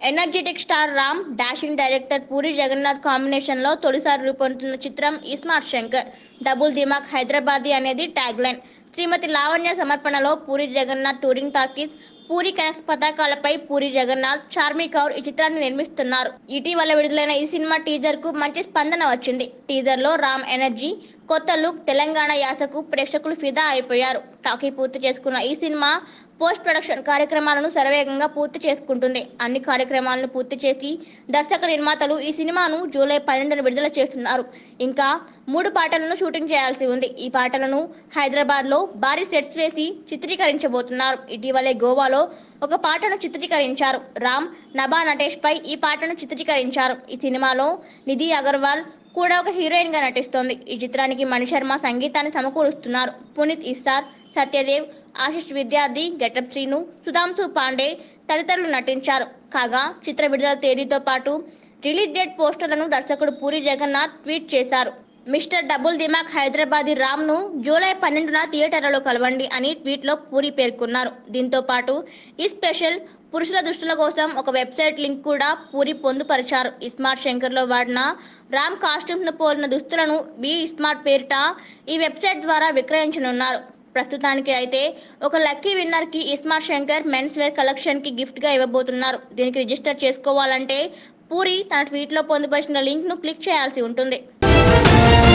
energetic star Ram dashing director Puri Jagannadh combination లో తొలిసారి రూపొందుతున్న చిత్రం ఇస్మార్ట్ శంకర్ డబుల్ దిమాక్ హైదరాబాదీ అనేది ట్యాగ్ లైన్ శ్రీమతి లావణ్య సమర్పణలో Puri Jagannadh touring talkies Puri connects పతాకాలపై పూరి జగన్నాథ్ చార్మి కౌర్ ఈ చిత్రాన్ని నిర్మిస్తున్నారు ఇటీవల విడుదలైన ఈ సినిమా టీజర్ కు మంచి స్పందన వచ్చింది టీజర్ లో రామ్ ఎనర్జీ కొత్త లుక్ తెలంగాణ యాసకు ప్రేక్షకులు ఫిదా అయిపోయారు టాకీ పూర్తి చేసుకున్న ఈ సినిమా పోస్ట్ ప్రొడక్షన్ కార్యక్రమాలను శరవేగంగా పూర్తి చేసుకుంటుంది అన్ని కార్యక్రమాలను పూర్తి చేసి దర్శక నిర్మాతలు ఈ సినిమాను జూలై పన్నెండున విడుదల చేస్తున్నారు ఇంకా మూడు పాటలను షూటింగ్ చేయాల్సి ఉంది ఈ పాటలను హైదరాబాద్లో భారీ సెట్స్ వేసి చిత్రీకరించబోతున్నారు ఇటీవలే గోవాలో ఒక పాటను చిత్రీకరించారు రామ్ నభా నటేష్ పై ఈ పాటను చిత్రీకరించారు ఈ సినిమాలో నిధి అగర్వాల్ కూడా ఒక హీరోయిన్ గా నటిస్తోంది ఈ చిత్రానికి మణిశర్మ సంగీతాన్ని సమకూరుస్తున్నారు పునీత్ ఇస్సార్ సత్యదేవ్ ఆశిష్ విద్యార్థి గెటప్ శ్రీను సుధాంశు పాండే తదితరులు నటించారు కాగా చిత్ర విడుదల తేదీతో పాటు రిలీజ్ డేట్ పోస్టర్లను దర్శకుడు పూరి జగన్నాథ్ ట్వీట్ చేశారు మిస్టర్ డబుల్ దిమాక్ హైదరాబాదీ రామ్ ను జూలై పన్నెండున థియేటర్లలో కలవండి అని ట్వీట్ లో పూరి పేర్కొన్నారు దీంతో పాటు ఈ స్పెషల్ పురుషుల దుస్తుల కోసం ఒక వెబ్సైట్ లింక్ కూడా పూరి పొందుపరిచారు ఇస్మార్ట్ శంకర్ లో వాడిన రామ్ కాస్ట్యూమ్స్ ను పోలిన దుస్తులను బి ఇస్మార్ట్ పేరిట ఈ వెబ్సైట్ ద్వారా విక్రయించనున్నారు ప్రస్తుతానికి అయితే ఒక లక్కీ విన్నర్ కి Ismart Shankar men's wear collection కి గిఫ్ట్ గా ఇవ్వబోతున్నారు దీనికి రిజిస్టర్ చేసుకోవాలంటే పూరి తన ట్వీట్ లో పొందుపరిచిన లింక్ ను క్లిక్ చేయాల్సి ఉంటుంది